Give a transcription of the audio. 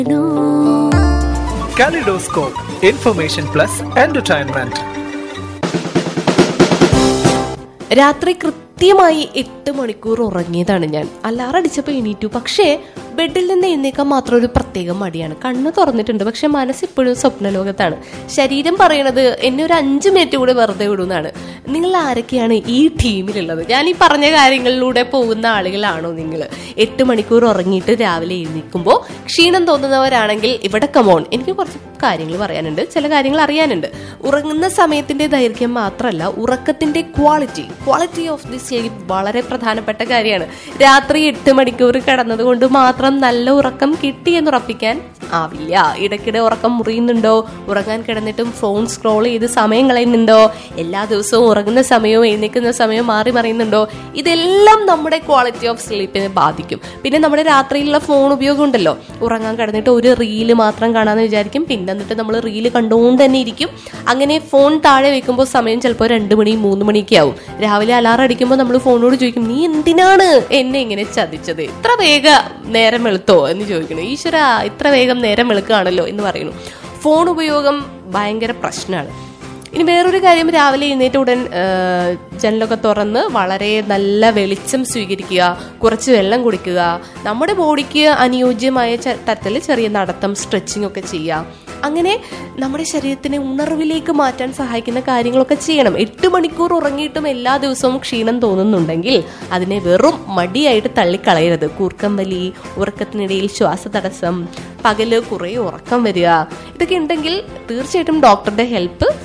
Kaleidoscope, information plus entertainment. രാത്രി കൃത്യമായി എട്ട് മണിക്കൂർ ഉറങ്ങിയതാണ് ഞാൻ അലാറം അടിച്ചപ്പോൾ എണീറ്റു പക്ഷേ ബെഡിൽ നിന്ന് എഴുന്നേക്കാൻ മാത്രം ഒരു പ്രത്യേക മടിയാണ് കണ്ണ് തുറന്നിട്ടുണ്ട് പക്ഷെ മനസ്സ് ഇപ്പോഴും സ്വപ്നലോകത്താണ് ശരീരം പറയണത് എന്നെ ഒരു അഞ്ച് മിനിറ്റ് കൂടെ വെറുതെ വിടുന്നതാണ് നിങ്ങൾ ആരൊക്കെയാണ് ഈ ടീമിലുള്ളത് ഞാൻ ഈ പറഞ്ഞ കാര്യങ്ങളിലൂടെ പോകുന്ന ആളുകളാണോ നിങ്ങൾ എട്ട് മണിക്കൂർ ഉറങ്ങിയിട്ട് രാവിലെ എഴുന്നേൽക്കുമ്പോൾ ക്ഷീണം തോന്നുന്നവരാണെങ്കിൽ ഇവിടെ കമോൺ എനിക്ക് കുറച്ച് കാര്യങ്ങൾ പറയാനുണ്ട് ചില കാര്യങ്ങൾ അറിയാനുണ്ട് ഉറങ്ങുന്ന സമയത്തിന്റെ ദൈർഘ്യം മാത്രമല്ല ഉറക്കത്തിന്റെ quality quality of the sleep വളരെ പ്രധാനപ്പെട്ട കാര്യമാണ് രാത്രി എട്ട് മണിക്കൂർ കിടന്നത് കൊണ്ട് മാത്രം നല്ല ഉറക്കം കിട്ടി എന്ന് ഉറപ്പിക്കാൻ ആവില്ല ഇടയ്ക്കിടെ ഉറക്കം മുറിയുന്നുണ്ടോ ഉറങ്ങാൻ കിടന്നിട്ടും ഫോൺ സ്ക്രോൾ ചെയ്ത് സമയം കളയുന്നുണ്ടോ എല്ലാ ദിവസവും ഉറങ്ങുന്ന സമയവും എഴുന്നേക്കുന്ന സമയവും മാറി മറിയുന്നുണ്ടോ ഇതെല്ലാം നമ്മുടെ ക്വാളിറ്റി ഓഫ് സ്ലീപ്പിനെ ബാധിക്കും പിന്നെ നമ്മുടെ രാത്രിയിലുള്ള ഫോൺ ഉപയോഗം ഉണ്ടല്ലോ ഉറങ്ങാൻ കിടന്നിട്ട് ഒരു റീല് മാത്രം കാണാമെന്ന് വിചാരിക്കും പിന്നെ എന്നിട്ട് നമ്മൾ റീല് കണ്ടുകൊണ്ട് തന്നെ ഇരിക്കും അങ്ങനെ ഫോൺ താഴെ വെക്കുമ്പോൾ സമയം ചിലപ്പോൾ രണ്ട് മണി മൂന്ന് മണിയൊക്കെ ആവും രാവിലെ അലാറം അടിക്കുമ്പോൾ നമ്മൾ ഫോണോട് ചോദിക്കും നീ എന്തിനാണ് എന്നെ ഇങ്ങനെ ചതിച്ചത് ഇത്ര വേഗ നേരം വെളുത്തോ എന്ന് ചോദിക്കണം ഈശ്വര ഇത്ര വേഗം നേരം വെളുക്കുകയാണല്ലോ എന്ന് പറയുന്നു ഫോൺ ഉപയോഗം ഭയങ്കര പ്രശ്നമാണ് ഇനി വേറൊരു കാര്യം രാവിലെ എഴുന്നേറ്റ ഉടൻ ആ, ജനലൊക്കെ തുറന്ന് വളരെ നല്ല വെളിച്ചം സ്വീകരിക്കുക കുറച്ച് വെള്ളം കുടിക്കുക നമ്മുടെ ബോഡിക്ക് അനുയോജ്യമായ ച- തരത്തിൽ ചെറിയ നടത്തം സ്ട്രെച്ചിങ് ഒക്കെ ചെയ്യുക അങ്ങനെ നമ്മുടെ ശരീരത്തിനെ ഉണർവിലേക്ക് മാറ്റാൻ സഹായിക്കുന്ന കാര്യങ്ങളൊക്കെ ചെയ്യണം എട്ട് മണിക്കൂർ ഉറങ്ങിയിട്ടും എല്ലാ ദിവസവും ക്ഷീണം തോന്നുന്നുണ്ടെങ്കിൽ അതിനെ വെറും മടിയായിട്ട് തള്ളിക്കളയരുത് കൂർക്കം വലി ഉറക്കത്തിനിടയിൽ ശ്വാസതടസ്സം പകല് കുറേ ഉറക്കം വരിക ഇതൊക്കെ ഉണ്ടെങ്കിൽ തീർച്ചയായിട്ടും ഡോക്ടറുടെ ഹെൽപ്പ്